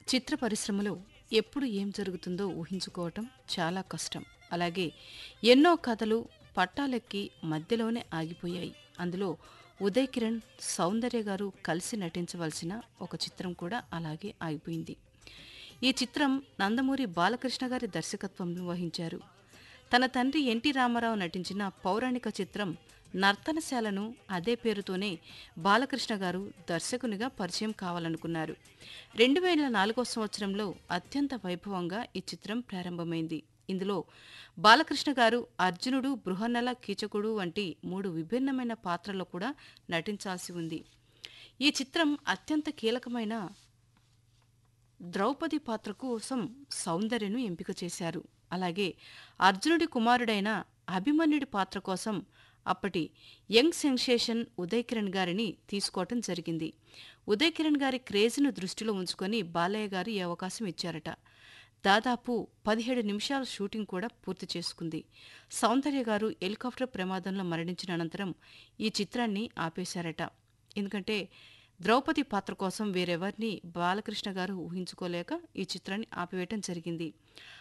చిత్ర పరిశ్రమలో ఎప్పుడు ఏం జరుగుతుందో ఊహించుకోవటం చాలా కష్టం అలాగే ఎన్నో కథలు పట్టాలెక్కి మధ్యలోనే ఆగిపోయాయి అందులో ఉదయ్ కిరణ్ సౌందర్య గారు కలిసి నటించవలసిన ఒక చిత్రం కూడా అలాగే ఆగిపోయింది ఈ చిత్రం నందమూరి బాలకృష్ణ గారి దర్శకత్వంలో వహించారు తన తండ్రి ఎన్టీ రామారావు నటించిన పౌరాణిక చిత్రం నర్తనశాలను అదే పేరుతోనే బాలకృష్ణ గారు దర్శకునిగా పరిచయం కావాలనుకున్నారు రెండు వేల నాలుగో సంవత్సరంలో అత్యంత వైభవంగా ఈ చిత్రం ప్రారంభమైంది ఇందులో బాలకృష్ణ గారు అర్జునుడు బృహన్నల కీచకుడు వంటి మూడు విభిన్నమైన పాత్రల్లో కూడా నటించాల్సి ఉంది ఈ చిత్రం అత్యంత కీలకమైన ద్రౌపది పాత్ర కోసం సౌందర్యను ఎంపిక చేశారు అలాగే అర్జునుడి కుమారుడైన అభిమన్యుడి పాత్ర కోసం అప్పటి యంగ్ సెన్సేషన్ ఉదయ్ కిరణ్ గారిని తీసుకోవటం జరిగింది ఉదయ్ కిరణ్ గారి క్రేజ్ను దృష్టిలో ఉంచుకొని బాలయ్య గారు ఈ అవకాశం ఇచ్చారట దాదాపు పదిహేడు నిమిషాల షూటింగ్ కూడా పూర్తి చేసుకుంది సౌందర్య గారు హెలికాప్టర్ ప్రమాదంలో మరణించిన అనంతరం ఈ చిత్రాన్ని ఆపేశారట ఎందుకంటే ద్రౌపది పాత్ర కోసం వేరెవరిని బాలకృష్ణ గారు ఊహించుకోలేక ఈ చిత్రాన్ని ఆపివేయటం జరిగింది